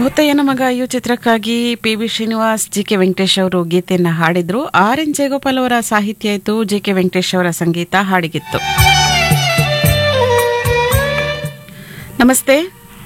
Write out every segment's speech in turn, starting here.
ಭೂತಯ್ಯನ ಮಗ ಅಯ್ಯೋ ಚಿತ್ರಕ್ಕಾಗಿ P B Srinivas G K Venkatesh ಅವರು ಗೀತೆಯನ್ನ ಹಾಡಿದ್ರು ಆರ್ ಎನ್ ಜಯಗೋಪಾಲ್ ಅವರ ಸಾಹಿತ್ಯ ಇತ್ತು ಜಿ ಕೆ ವೆಂಕಟೇಶ್ ಅವರ ಸಂಗೀತ ಹಾಡಿಗಿತ್ತು ನಮಸ್ತೆ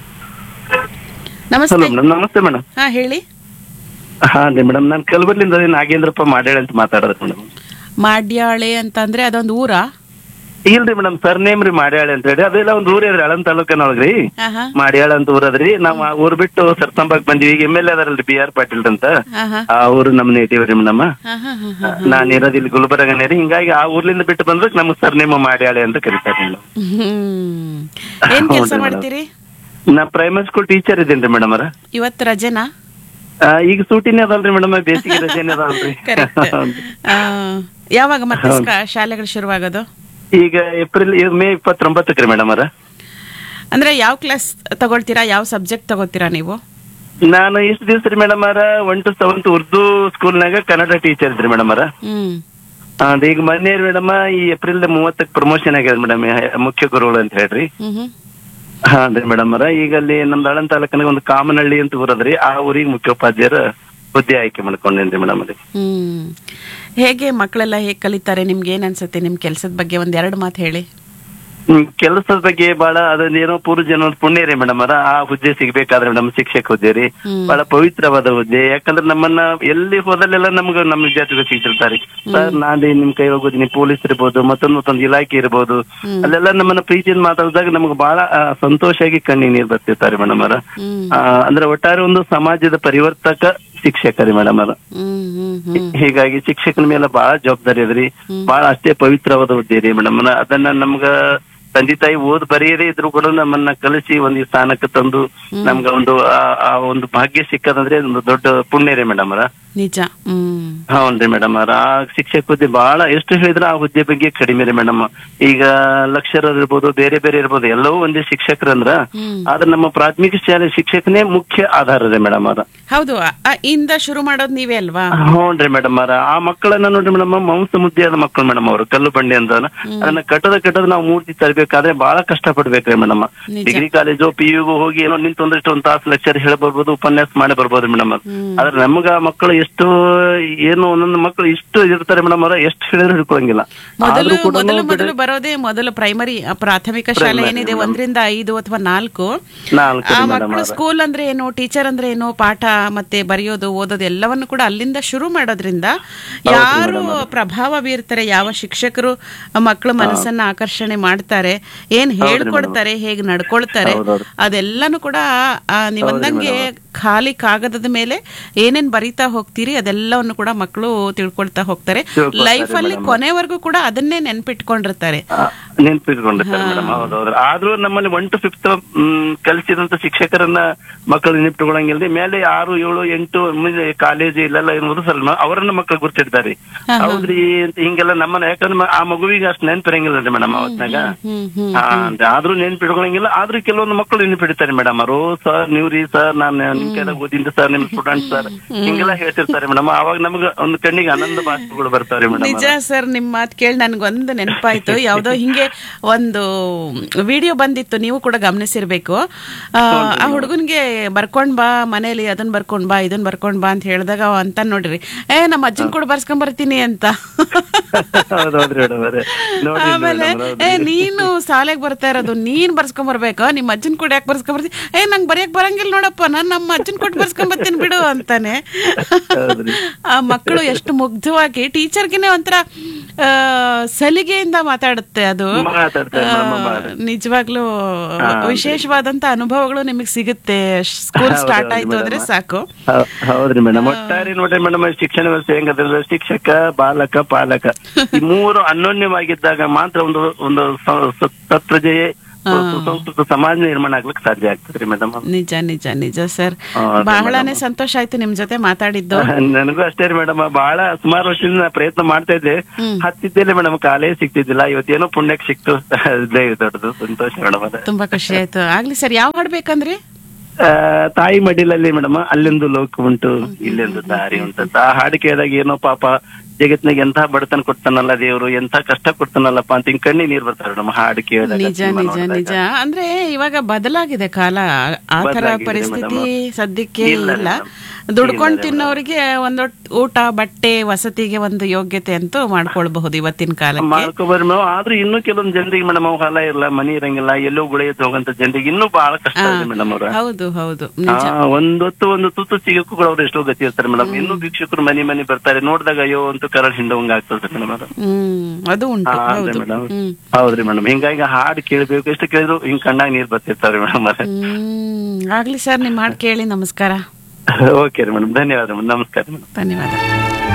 ನಮಸ್ತೆ ಹಲೋ ಮೇಡಮ್ ನಮಸ್ತೆ ಮೇಡಮ್ ಹಾ ಹೇಳಿ ಹಾ ರೀ ಮೇಡಮ್ ನಾನು ಕಲಬುರ್ಲಿಂದ ನಾಗೇಂದ್ರಪ್ಪ ಮಾಡ್ಯಾಳ ಅಂತ ಮಾತಾಡೋದು ಮೇಡಮ್ ಮಾಡ್ಯಾಳೆ ಅಂತಂದ್ರೆ ಅದೊಂದು ಊರಾ ಇಲ್ರಿ ಮೇಡಮ್ ಸರ್ ನೇಮ್ ರೀ ಮಾಡ್ಯಾಳೆ ಅಂತ ಹೇಳಿ ಅದೆಲ್ಲ ಒಂದು ಊರ್ ಇದ್ರಿ ಅಳನ್ ತಾಲೂಕನೊಳಗ್ರಿ ಆಹಾ ಮಾಡ್ಯಾಳ ಅಂತ ಊರ್ ಅದ್ರಿ ನಾವ್ ಆ ಊರ್ ಬಿಟ್ಟು ಸರ್ಸಂಬಾಗ್ ಬಂದಿವಿ ಈಗ ಎಮ್ ಎಲ್ ಎ ಅದಾರಲ್ರಿ ಬಿ ಆರ್ ಪಾಟೀಲ್ ಅಂತ ಆಹಾ ಆ ಊರು ನಮ್ ನೇಟಿವ್ ರೀ ಮೇಡಮ್ ಹಾ ಹಾ ಹಾ ಹಾ ನಾನ್ ಇರೋದು ಇಲ್ಲಿ ಗುಲ್ಬರ್ಗನೇ ರೀ ಹಿಂಗಾಗಿ ಆ ಊರ್ಲಿಂದ ಬಿಟ್ಟು ಬಂದ್ರೆ ನಮ್ ಸರ್ ನೇಮ್ ಮಾಡ್ಯಾಳೆ ಅಂತ ಕರೀತಾರೆ ಮೇಡಮ್ ಹ್ಮ್ ಏನ್ ಕೆಲಸ ಹೌದು ಮಾಡ್ತೀರಿ ನಾ ಪ್ರೈಮರಿ ಸ್ಕೂಲ್ ಟೀಚರ್ ಇದ್ದೇನ್ರಿ ಮೇಡಮ್ ಅವ್ರ ಇವತ್ತು ರಜೆನಾ ಆ, ಈಗ ಸೂಟಿನೇ ಅದಲ್ರಿ ಮೇಡಮ್ ಬೇಸಿಗೆ ರಜೆನೇ ಅದಲ್ರಿ ಕರೆಕ್ಟ್ ಯಾವಾಗ ಮತ್ತೆ ಸ್ಕ- ಶಾಲೆಗಳು ಶುರುವಾಗೋದು ಈಗ ಏಪ್ರಿಲ್ ಈಗ ಮೇ ಇಪ್ಪತ್ತೊಂಬತ್ತಕ್ಕೆ ರೀ ಮೇಡಮ್ ಅವ್ರ ಅಂದ್ರೆ ಯಾವ ಕ್ಲಾಸ್ ತಗೊಳ್ತೀರಾ ಯಾವ ಸಬ್ಜೆಕ್ಟ್ ತಗೋತೀರಾ ನೀವು ನಾನು ಇಷ್ಟು ದಿವಸ ರೀ ಮೇಡಮ್ ಅವರ ಒನ್ ಟು ಸೆವೆಂತ್ ಉರ್ದು ಸ್ಕೂಲ್ನಾಗ ಕನ್ನಡ ಟೀಚರ್ ಇದ್ರಿ ಮೇಡಮ್ ಅವರ ಹ್ಮ್ ಅದ ಈಗ ಮೊನ್ನೆ ಮೇಡಮ್ ಈ ಏಪ್ರಿಲ್ ಮೂವತ್ತಕ್ಕೆ ಪ್ರಮೋಷನ್ ಆಗ್ಯದ ಮೇಡಮ್ ಮುಖ್ಯ ಗುರುಗಳು ಅಂತ ಹೇಳ್ರಿ ಹ್ಮ್ ಹ್ಮ್ ಹಾ ಅದೇ ಮೇಡಮ್ ಅವರ ಈಗ ಅಲ್ಲಿ ನಮ್ದು ಅಳನ್ ತಾಲೂಕಿನಾಗ ಒಂದು ಕಾಮನಹಳ್ಳಿ ಅಂತ ಊರದ್ರಿ ಆ ಊರಿಗೆ ಮುಖ್ಯೋಪಾಧ್ಯಾಯರ ಹುದ್ದೆ ಆಯ್ಕೆ ಮಾಡ್ಕೊಂಡೇನ್ರಿ ಮೇಡಮ್ ಅಲ್ಲಿ ಹ್ಮ್ ಹೇಗೆ ಮಕ್ಕಳೆಲ್ಲ ಹೇಗೆ ಕಲಿತಾರೆ ನಿಮ್ಗೆ ಏನ್ ಅನ್ಸುತ್ತೆ ನಿಮ್ ಕೆಲ್ಸದ ಬಗ್ಗೆ ಒಂದ್ ಎರಡು ಮಾತು ಹೇಳಿ ಹ್ಮ್ ಕೆಲಸದ ಬಗ್ಗೆ ಬಹಳ ಅದೊಂದೇನೋ ಪೂರ್ವ ಜನ ಪುಣ್ಯ ರೀ ಮೇಡಮ್ ಅವರ ಆ ಹುದ್ದೆ ಸಿಗ್ಬೇಕಾದ್ರೆ ಮೇಡಮ್ ಶಿಕ್ಷಕ ಹುದ್ದೆ ರೀ ಹ್ಮ್. ಬಹಳ ಪವಿತ್ರವಾದ ಹುದ್ದೆ ಯಾಕಂದ್ರೆ ನಮ್ಮನ್ನ ಎಲ್ಲಿ ಹೋದಲ್ಲೆಲ್ಲ ನಮ್ಗ ನಮ್ಮ ವಿದ್ಯಾರ್ಥಿಗಳು ಸಿಗ್ತಿರ್ತಾರೆ ಸರ್ ನಾನೇ ನಿಮ್ ಕೈ ಹೋಗೋದಿನಿ ಪೊಲೀಸ್ ಇರ್ಬೋದು ಮತ್ತೊಂದು ಮತ್ತೊಂದು ಇಲಾಖೆ ಇರ್ಬೋದು ಅಲ್ಲೆಲ್ಲ ನಮ್ಮನ್ನ ಪ್ರೀತಿಯಿಂದ ಮಾತಾಡಿದಾಗ ನಮ್ಗೆ ಬಹಳ ಆ, ಸಂತೋಷವಾಗಿ ಕಣ್ಣಿ ನೀರು ಬರ್ತಿರ್ತಾರೆ ಮೇಡಮ್ ಅವರ ಹ್ಮ್ ಆ, ಅಂದ್ರೆ ಒಟ್ಟಾರೆ ಒಂದು ಸಮಾಜದ ಪರಿವರ್ತಕ ಶಿಕ್ಷಕರಿ ಮೇಡಮ್ ಅವರ ಹ್ಮ್ ಹ್ಮ್ ಹ್ಮ್ ಹೀಗಾಗಿ ಶಿಕ್ಷಕನ ಮೇಲೆ ಬಹಳ ಜವಾಬ್ದಾರಿ ಅದ್ರಿ ಬಹಳ ಅಷ್ಟೇ ಪವಿತ್ರವಾದ ಹುದ್ದೆ ರೀ ಮೇಡಮ್ ಅದನ್ನ ನಮ್ಗ ತಂದೆ ತಾಯಿ ಓದ್ ಬರೆಯದೇ ಇದ್ರು ಕೂಡ ನಮ್ಮನ್ನ ಕಲಿಸಿ ಒಂದು ಈ ಸ್ಥಾನಕ್ಕೆ ತಂದು ನಮ್ಗ ಒಂದು ಆ- ಆ ಒಂದು ಭಾಗ್ಯ ಸಿಕ್ಕದಂದ್ರೆ ಒಂದು ದೊಡ್ಡ ಪುಣ್ಯ ರೀ ಮೇಡಮ್ ಅವರ ನಿಜ ಹ್ಮ್ ಹೌನ್ರಿ ಮೇಡಮ್ ಅವ್ರ ಆ ಶಿಕ್ಷಕ ಹುದ್ದೆ ಬಹಳ ಎಷ್ಟು ಹೇಳಿದ್ರೆ ಆ ಹುದ್ದೆ ಬಗ್ಗೆ ಕಡಿಮೆ ರೀ ಮೇಡಮ್ ಈಗ ಲಕ್ಷರ ಇರ್ಬೋದು ಬೇರೆ ಬೇರೆ ಇರ್ಬೋದು ಎಲ್ಲವೂ ಒಂದೇ ಶಿಕ್ಷಕರಂದ್ರ ಹ್ಮ್ ಆದ್ರೆ ನಮ್ಮ ಪ್ರಾಥಮಿಕ ಶಾಲೆ ಶಿಕ್ಷಕನೇ ಮುಖ್ಯ ಆಧಾರ ರೀ ಮೇಡಮ್ ಅವ್ರ ಹೌದು ಆ- ಆ ಇಂದ ಶುರು ಮಾಡೋದು ನೀವೇ ಅಲ್ವಾ ಹ್ಞೂನ್ರಿ ಮೇಡಮ್ ಅವ್ರ ಆ ಮಕ್ಕಳನ್ನ ನೋಡ್ರಿ ಮೇಡಮ್ ಮಾಂಸ ಮುದ್ದೆಯಾದ ಮಕ್ಕಳು ಮೇಡಮ್ ಅವರು ಕಲ್ಲು ಬಂಡಿ ಅಂತ ಅದನ್ನ ಕಟ್ಟದ ಕಟ್ಟದ ನಾವು ಮೂರ್ತಿ ತರಬೇಕಾದ್ರೆ ಬಹಳ ಕಷ್ಟ ಪಡ್ಬೇಕ್ರಿ ಮೇಡಮ್ ನಿಜ. ಡಿಗ್ರಿ ಕಾಲೇಜು ಪಿ ಯು ಹೋಗಿ ಏನೋ ನಿಂತು ಒಂದಿಷ್ಟು ಒಂದ್ ತಾಸು ಲೆಕ್ಚರ್ ಹೇಳಿ ಬರ್ಬೋದು ಉಪನ್ಯಾಸ ಮಾಡಿ ಬರ್ಬೋದು ಮೇಡಮ್ ಆದ್ರೆ ನಮ್ಗ ಆ ಮಕ್ಕಳು ಎಷ್ಟು ಏನು ಒಂದೊಂದು ಮಕ್ಕಳು ಇಷ್ಟು ಇರ್ತಾರೆ ಮೇಡಮ್ ಅವ್ರ ಎಷ್ಟು ಹೇಳಿದ್ರು ಹಿಡ್ಕೊಳಂಗಿಲ್ಲ ಮೊದಲು ಆದ್ರೂ ಕೂಡ ಮೊದಲು ಮೊದಲು ಬರೋದೇ ಮೊದಲು ಪ್ರೈಮರಿ ಪ್ರಾಥಮಿಕ ಶಾಲೆ ಏನಿದೆ ಒಂದರಿಂದ ಐದು ಅಥವಾ ನಾಲ್ಕು ನಾಲ್ಕು ಆ ಮೇಡಮ್ ಮಕ್ಕಳು ಸ್ಕೂಲ್ ಅಂದ್ರೆ ಏನು ಟೀಚರ್ ಅಂದ್ರೆ ಏನು ಪಾಠ ಮತ್ತೆ ಬರೆಯೋದು ಓದೋದು ಎಲ್ಲವನ್ನು ಕೂಡ ಅಲ್ಲಿಂದ ಶುರು ಮಾಡೋದ್ರಿಂದ ಯಾರು ಪ್ರಭಾವ ಬೀರ್ತಾರೆ ಯಾವ ಶಿಕ್ಷಕರು ಆ ಮಕ್ಕಳ ಮನಸ್ಸನ್ನ ಆಕರ್ಷಣೆ ಮಾಡ್ತಾರೆ ಏನ್ ಹೇಳ್ಕೊಡ್ತಾರೆ ಹೇಗೆ ನಡ್ಕೊಳ್ತಾರೆ ಅದೆಲ್ಲನೂ ಕೂಡ ಆ, ನೀವಂದಂಗೆ ಖಾಲಿ ಕಾಗದದ ಮೇಲೆ ಏನೇನ್ ಬರಿತಾ ಹೋಗ್ತೀರಿ ಅದೆಲ್ಲವನ್ನು ಕೂಡ ಮಕ್ಕಳು ತಿಳ್ಕೊಳ್ತಾ ಹೋಗ್ತಾರೆ ಲೈಫ್ ಅಲ್ಲಿ ಕೊನೆವರೆಗೂ ಕೂಡ ಅದನ್ನೇ ನೆನ್ಪಿಟ್ಕೊಂಡಿರ್ತಾರೆ ನೆನ್ಪಿಟ್ಕೊಂಡಿರ್ತಾರೆ ಮೇಡಮ್ ಹೌದೌದು ಆದ್ರೂ ನಮ್ಮಲ್ಲಿ ಒನ್ ಟು ಫಿಫ್ತ್ ಕಲಿಸಿದಂತ ಶಿಕ್ಷಕರನ್ನ ಮಕ್ಕಳು ನೆನ್ಪಿಟ್ಕೊಳಂಗಿಲ್ರಿ ಮೇಲೆ ಆರು ಏಳು ಎಂಟು ಕಾಲೇಜು ಇಲ್ಲೆಲ್ಲ ಏನು ಓದಿಸಲ್ಲ ಅವರನ್ನ ಮಕ್ಕಳು ಗುರ್ತಿರ್ತಾರೆ ಹೌದ್ರಿ ಅಂತ ಹಿಂಗೆಲ್ಲ ನಮ್ಮನ್ನ ಯಾಕಂದ್ರೆ ಮ- ಆ ಮಗುವಿಗೆ ಅಷ್ಟು ನೆನ್ಪಿರಂಗಿಲ್ಲ ರೀ ಮೇಡಮ್ ಅವತ್ನಾಗ ಹ್ಮ್ ಹ್ಮ್ ಹಾ ಅಂತ ಆದ್ರೂ ನೆನ್ಪಿಟ್ಕೊಳಂಗಿಲ್ಲ ಆದ್ರೂ ಕೆಲವೊಂದು ಮಕ್ಕಳು ನೆನ್ಪಿಡ್ತಾರೆ ಮೇಡಮ್ ಅವರು ಸರ್ ನೀವ್ ರೀ ಸರ್ ನಾನು ನಿಮ್ ಕೈದಾಗ ಓದಿದ್ದೆ ಸರ್ ನಿಮ್ ಸ್ಟೂಡೆಂಟ್ ಸರ್ ಹಿಂಗೆಲ್ಲ ಹೇಳ್ತಿರ್ತಾರೆ ಮೇಡಮ್ ಅವಾಗ ನಮ್ಗೆ ಒಂದು ಕಣ್ಣಿಗೆ ಆನಂದ ಬಾಷ್ಪಗಳು ಬರ್ತಾರೆ ಮೇಡಮ್ ನಿಜ ಸರ್ ನಿಮ್ ಮಾತು ಕೇಳಿ ನನ್ಗೊಂದು ನೆನಪಾಯ್ತು ಯಾವ್ದೋ ಹಿಂಗೆ ಒಂದು ವಿಡಿಯೋ ಬಂದಿತ್ತು ನೀವು ಕೂಡ ಗಮನಿಸಿರ್ಬೇಕು ಆ, ಆ ಹುಡುಗನ್ಗೆ ಬರ್ಕೊಂಡ್ ಬಾ ಮನೇಲಿ ಅದನ್ನ ಬರ್ಕೊಂಡ್ ಬಾ ಇದನ್ ಬರ್ಕೊಂಡ್ ಬಾ ಅಂತ ಹೇಳಿದಾಗ ಅವ ಅಂತ ನೋಡ್ರಿ ಏ ನಮ್ಮ ಅಜ್ಜನ್ ಕೂಡ ಬರ್ಸ್ಕೊಂಡ್ ಬರ್ತೀನಿ ಅಂತ ಹೌದೌದ್ರಿ ಮೇಡಮ್ ಅವರೇ ನೋಡ್ರಿ ಆಮೇಲೆ ಏ ನೀನು ಶಾಲೆಗೆ ಬರ್ತಾ ಇರೋದು ನೀನ್ ಬರ್ಸ್ಕೊಂಡ್ ಬರ್ಬೇಕು ನಿಮ್ ಅಜ್ಜನ್ ಕೂಡ ಯಾಕೆ ಬರ್ಸ್ಕೊಂಡ್ ಬರ್ತೀನಿ ಏ ನಂಗೆ ಬರೆಯಕ್ ಬರಂಗಿಲ್ಲ ನೋಡಪ್ಪ ನಾನ್ ನಮ್ಮ ಅಜ್ಜನ್ ಕೊಟ್ಟು ಬರ್ಸ್ಕೊಂಡ್ ಬರ್ತೀನಿ ಬಿಡು ಅಂತಾನೆ ಹೌದ್ರಿ. ಆ ಮಕ್ಕಳು ಎಷ್ಟು ಮುಗ್ಧವಾಗಿ ಟೀಚರ್ಗೆನೆ ಒಂಥರ ಆ, ಸಲಿಗೆಯಿಂದ ಮಾತಾಡುತ್ತೆ ಅದು ಮಾತಾಡ್ತಾರೆ ಮೇಡಮ್ ಆ, ನಿಜವಾಗ್ಲೂ ವಿಶೇಷವಾದಂತ ಅನುಭವಗಳು ನಿಮಗೆ ಸಿಗುತ್ತೆ ಸ್ಕೂಲ್ ಸ್ಟಾರ್ಟ್ ಆಯ್ತು ಅಂದ್ರೆ ಸಾಕು ಹೌ- ಹೌದ್ರಿ ಮೇಡಮ್ ಒಟ್ಟಾರೆ ನೋಡ್ರಿ ಮೇಡಮ್ ಶಿಕ್ಷಣ ವ್ಯವಸ್ಥೆ ಹೆಂಗದ್ರಲ್ಲ ಶಿಕ್ಷಕ ಬಾಲಕ ಪಾಲಕ ಈ ಮೂರು ಅನ್ಯೋನ್ಯವಾಗಿದ್ದಾಗ ಮಾತ್ರ ಒಂದು ಒಂದು ಸ- ಸ- ಸತ್ಪ್ರಜೆಯೇ ಸುಸಂಸ್ಕೃತ ಸಮಾಜ ನಿರ್ಮಾಣ ಆಗ್ಲಿಕ್ಕೆ ಸಾಧ್ಯ ಆಗ್ತದ್ರಿ ಮೇಡಮ್ ನಿಜ ನಿಜ ನಿಜ ಸರ್ ಹಾ, ಅದೇ ಬಹಳನೇ ಸಂತೋಷ ಆಯ್ತು ನಿಮ್ ಜೊತೆ ಮಾತಾಡಿದ್ದು ನನಗೂ ಅಷ್ಟೇ ರೀ ಮೇಡಮ್ ಬಹಳ ಸುಮಾರು ವರ್ಷದಿಂದ ನಾ ಪ್ರಯತ್ನ ಮಾಡ್ತಾ ಇದ್ದೆ ಹತ್ತಿದ್ದೇನೆ ಮೇಡಮ್ ಕಾಲೇ ಸಿಗ್ತಿದ್ದಿಲ್ಲ ಇವತ್ತೇನೋ ಪುಣ್ಯಕ್ಕೆ ಸಿಕ್ತು ಇದೇ ದೊಡ್ಡದು ಸಂತೋಷ ಮೇಡಮ್ ಅದ ತುಂಬಾ ಖುಷಿ ಆಯ್ತು ಆಗ್ಲಿ ಸರ್ ಯಾವ ಹಾಡ್ ಬೇಕಂದ್ರಿ ಆ, ತಾಯಿ ಮಡಿಲಲ್ಲಿ ಮೇಡಮ್ ಅಲ್ಲೆಂದು ಲೋಕ ಉಂಟು ಇಲ್ಲೆಂದು ದಾರಿ ಉಂಟು ಆ ಹಾಡು ಕೇಳಿದಾಗ ಏನೋ ಪಾಪ ಜಗತ್ನಾಗ ಎಂಥ ಬಡತನ ಕೊಡ್ತಾನಲ್ಲ ದೇವ್ರು ಎಂಥ ಕಷ್ಟ ಕೊಡ್ತಾನಲ್ಲಪ್ಪ ಅಂತ ಹಿಂಗ್ ಕಣ್ಣಿ ನೀರ್ ಬರ್ತಾರೆ ನಮ್ಮ ಹಾಡು ಕೇಳಿದಾಗ ನಿಜ ಸಿನಿಮಾ ನಿಜ ನೋಡಿದಾಗ. ನಿಜ ಅಂದ್ರೆ ಇವಾಗ ಬದಲಾಗಿದೆ ಕಾಲ ಆ ತರ ಬದಲಾಗಿದೆ ಪರಿಸ್ಥಿತಿ madam. ಸದ್ಯಕ್ಕೆ ಇಲ್ಲ ಇಲ್ಲ madam. ದುಡ್ಕೊಂಡ್ ಇಲ್ಲ ತಿನ್ನೋರಿಗೆ ಒಂದೊಟ್ ಊಟ ಬಟ್ಟೆ ವಸತಿಗೆ ಒಂದು ಯೋಗ್ಯತೆ ಅಂತೂ ಮಾಡ್ಕೊಳ್ಬಹುದು ಇವತ್ತಿನ ಕಾಲಕ್ಕೆ ಮಾಡ್ಕೊಬಾರಿ ಮೇಡಮ್ ಆದ್ರೂ ಇನ್ನೂ ಕೆಲವೊಂದ್ ಜನರಿಗೆ ಮೇಡಮ್ ಹೊಲ ಇರಲ್ಲ ಮನಿ ಇರಂಗಿಲ್ಲ ಎಲ್ಲೋ ಗುಳೆಯತ್ ಹೋಗಂತ ಜನರಿಗೆ ಇನ್ನೂ ಬಹಳ ಕಷ್ಟ ಇದೆ ಮೇಡಮ್ ಅವ್ರ ಹೌದು ಹೌದು ನಿಜ ಒಂದೊತ್ತು ಒಂದು ತುತ್ತು ಸಿಗಕ್ಕೂ ಕೂಡ ಅವ್ರು ಎಷ್ಟೋ ಗತಿ ಇರ್ತಾರೆ ಮೇಡಮ್ ಇನ್ನೂ ಭಿಕ್ಷುಕರು ಮನಿ ಮನಿ ಬರ್ತಾರೆ ನೋಡಿದಾಗ ಅಯ್ಯೋ ಅಂತೂ ಕರಡ್ ಹಿಂಡವಂಗ ಆಗ್ತದೆ ಮೇಡಮ್ ಅದು ಹ್ಮ್ ಅದು ಉಂಟು ಹೌದು ಮೇಡಮ್ ಹ್ಮ್ ಹೌದ್ರಿ ಮೇಡಮ್ ಹಿಂಗಾಗಿ ಹಾಡ್ ಕೇಳ್ಬೇಕು ಎಷ್ಟು ಕೇಳಿದ್ರು ಹಿಂಗ್ ಕಣ್ಣಾಗ ನೀರ್ ಬರ್ತಿರ್ತಾವ್ರಿ ಮೇಡಮ್ ಹ್ಮ್ ಆಗ್ಲಿ ಸರ್ ನಿಮ್ ಹಾಡ್ ಕೇಳಿ ನಮಸ್ಕಾರ ಓಕೆ ರೀ ಮೇಡಮ್ ಧನ್ಯವಾದ ಮೇಡಮ್ ನಮಸ್ಕಾರ ಮೇಡಮ್ ಧನ್ಯವಾದ